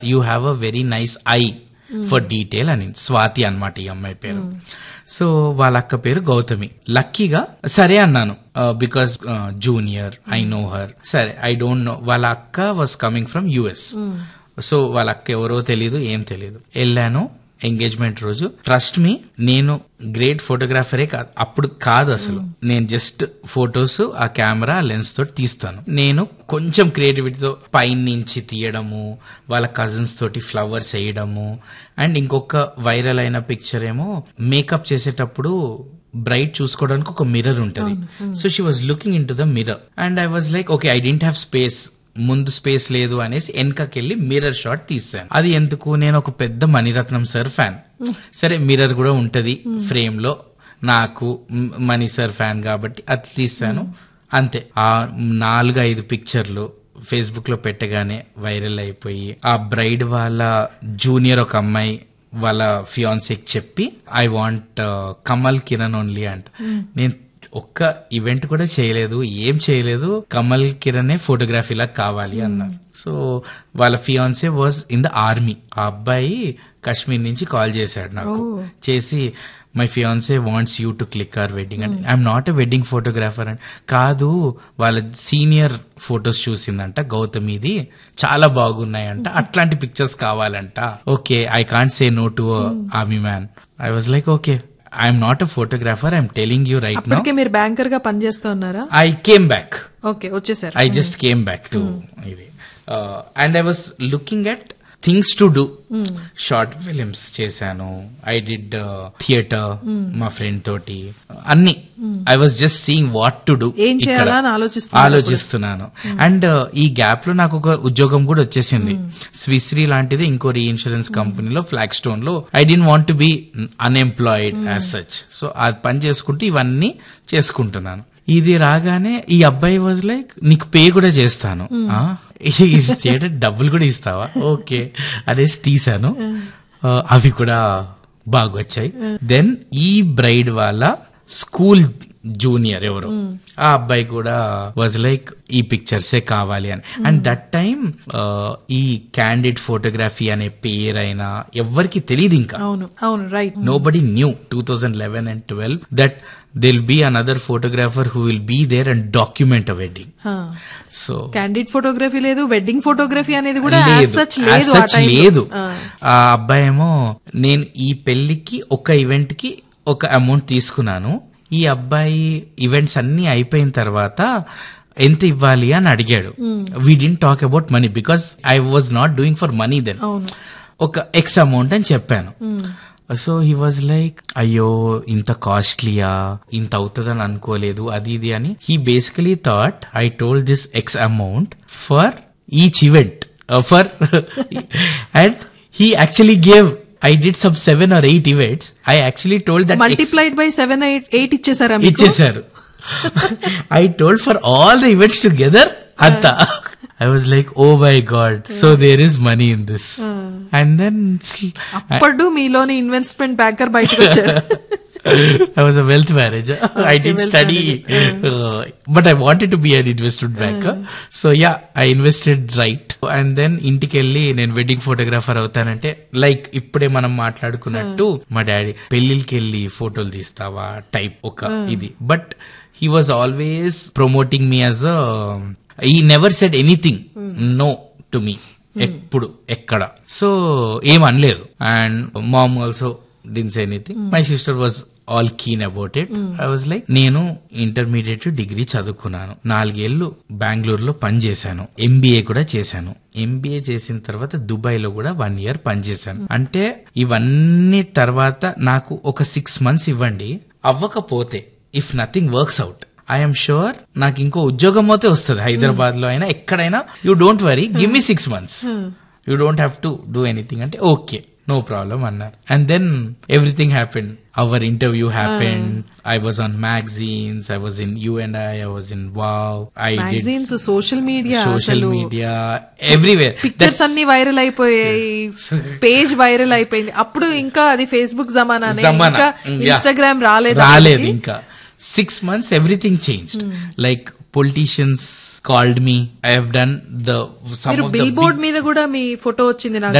You have a very nice eye for detail అని స్వాతి అన్నమాట ఈ అమ్మాయి పేరు సో వాళ్ళ అక్క పేరు గౌతమి లక్కీగా సరే అన్నాను because junior I know her సరే ఐ డోంట్ నో వాళ్ళ అక్క was coming from US so వాళ్ళ అక్క ఎవరో తెలియదు ఏం తెలియదు వెళ్ళాను ఎంగేజ్మెంట్ రోజు ట్రస్ట్ మీ నేను గ్రేట్ ఫోటోగ్రాఫరే కాదు అప్పుడు కాదు అసలు నేను జస్ట్ ఫొటోస్ ఆ కెమెరా లెన్స్ తోటి తీస్తాను నేను కొంచెం క్రియేటివిటీతో పైన నుంచి తీయడము వాళ్ళ కజిన్స్ తోటి ఫ్లవర్స్ వేయడము అండ్ ఇంకొక వైరల్ అయిన పిక్చర్ ఏమో మేకప్ చేసేటప్పుడు బ్రైట్ చూసుకోవడానికి ఒక మిర్రర్ ఉంటది so she was looking into the mirror and I was like okay I didn't have space ముందు స్పేస్ లేదు అనేసి వెనకకెళ్ళి మిర్రర్ షాట్ తీసాను అది ఎందుకు నేను ఒక పెద్ద మణిరత్నం సార్ ఫ్యాన్ సరే మిర్రర్ కూడా ఉంటది ఫ్రేమ్ లో నాకు మ్- మణి సార్ ఫ్యాన్ కాబట్టి అది తీసాను అంతే ఆ నాలుగు ఐదు పిక్చర్లు ఫేస్బుక్ లో పెట్టగానే వైరల్ అయిపోయి ఆ బ్రైడ్ వాళ్ళ జూనియర్ ఒక అమ్మాయి వాళ్ళ ఫియాన్సీకి చెప్పి I want Kamal Kiran only అంట నేను ఒక్క ఈవెంట్ కూడా చేయలేదు ఏం చేయలేదు కమల్ కిరణే ఫోటోగ్రఫీలా కావాలి అన్నారు సో వాళ్ళ fiance was in the army ఆ అబ్బాయి కాశ్మీర్ నుంచి కాల్ చేశాడు నాకు చేసి my fiance wants you to click our wedding and I'm not a wedding photographer and కాదు వాళ్ళ సీనియర్ ఫొటోస్ చూసిందంట గౌతమిది చాలా బాగున్నాయంట అట్లాంటి పిక్చర్స్ కావాలంట okay I can't say no to army man I was like okay I'm not a photographer I'm telling you right now అప్పటికే మీరు banker గా పనిచేస్తూ ఉన్నారా ఐ కేమ్ బ్యాక్ ఓకే వచ్చేసారు I just came back to ఇది and I was looking at things to do short films చేశాను I did theatre మా friend తోటి అన్ని I was just seeing what to do ఏం చేయాలా అని ఆలోచిస్తున్నారు ఆలోచిస్తున్నాను అండ్ ఈ గ్యాప్ లో నాకు ఒక ఉద్యోగం కూడా వచ్చేసింది స్విస్రీ లాంటిది ఇంకో రీఇన్సూరెన్స్ కంపెనీలో ఫ్లాగ్ స్టోన్ లో I didn't want to be unemployed as such so అది పని చేసుకుంటూ ఇవన్నీ చేసుకుంటున్నాను ఇది రాగానే ఈ అబ్బాయి వాజ్ లైక్ నీకు పే కూడా చేస్తాను ఆ? ఇది చేయడం డబ్బులు కూడా ఇస్తావా ఓకే అనేసి తీసాను ఆ, అవి కూడా బాగా వచ్చాయి దెన్ ఈ బ్రైడ్ వాళ్ళ స్కూల్ జూనియర్ ఎవరు ఆ అబ్బాయి కూడా వాజ్ లైక్ ఈ పిక్చర్సే కావాలి అని అండ్ దట్ టైం ఈ క్యాండిడ్ ఫోటోగ్రఫీ అనే పేరైనా ఎవ్వరికి తెలియదు ఇంకా అవును అవును right nobody knew 2011 and 12 that there'll be another photographer who will be there and document a wedding so candid photography లేదు వెడ్డింగ్ ఫోటోగ్రఫీ అనేది కూడా లేదు సచ్ as లేదు ఆ such time లో. లేదు ఆ. ఆ అబ్బాయి ఏమో నేను ఈ పెళ్లికి ఒక ఈవెంట్ కి ఒక అమౌంట్ తీసుకున్నాను ఈ అబ్బాయి ఈవెంట్స్ అన్ని అయిపోయిన తర్వాత ఎంత ఇవ్వాలి అని అడిగాడు we didn't talk about money because I was not doing for money then అవును ఒక ఎక్స్ అమౌంట్ అని చెప్పాను సో హీ వాజ్ లైక్ అయ్యో ఇంత కాస్ట్లీయా ఇంత అవుతుందని అనుకోలేదు అది ఇది అని he basically thought I told this X amount for each event for and he actually gave I did some seven or eight events I actually told that multiplied by seven eight eight ఇచ్చేసారా మీకు ఇచ్చేసారు I told for all the events together అంత I was like oh my God so there is money in this and then అప్పుడు మీలోని investment banker బయటకు వచ్చారు I was a wealth manager. I did wealth study, uh, but I wanted to be an investment banker. So yeah, I invested right. And then ఇంటికి వెళ్ళి నేను wedding photographer అవుతానంటే like ఇప్పుడే మనం మాట్లాడుకున్నట్టు మా డాడీ పెళ్లికి వెళ్ళి ఫోటోలు తీస్తావా టైప్ ఒక ఇది but he was always promoting me as he never said anything no to me ఎప్పుడు ఎక్కడ సో ఏం అనలేదు and mom also didn't anything my sister was all keen about it I was like నేను intermediate degree చదువుకున్నాను నాలుగేళ్లు బెంగళూరులో పనిచేశాను MBA కూడా చేశాను ఎంబీఏ చేసిన తర్వాత దుబాయ్ లో కూడా వన్ ఇయర్ పనిచేశాను అంటే ఇవన్నీ తర్వాత నాకు ఒక సిక్స్ మంత్స్ ఇవ్వండి అవ్వకపోతే if nothing works out I'm sure నాకు ఇంకో ఉద్యోగం అయితే వస్తుంది హైదరాబాద్ లో అయినా ఎక్కడైనా you don't worry give me six months you don't have to do anything అంటే ఓకే నో ప్రాబ్లం అన్నారు and then everything happened our interview happened I was on magazines I was in you and I I was in wow I did magazines social media social media everywhere pictures అన్ని viral అయిపోయాయి page viral అయిపోయింది అప్పుడు ఇంకా అది Facebook జమానానే జమానా. ఇంకా Mm, yeah. Instagram రాలేదు రాలేదు అప్పటికి. ఇంకా six months everything change like politicians called me I have done the some మీరు ఆఫ్ బిల్ ద బోర్డ్ మీద కూడా మీ ఫోటో వచ్చింది నాకు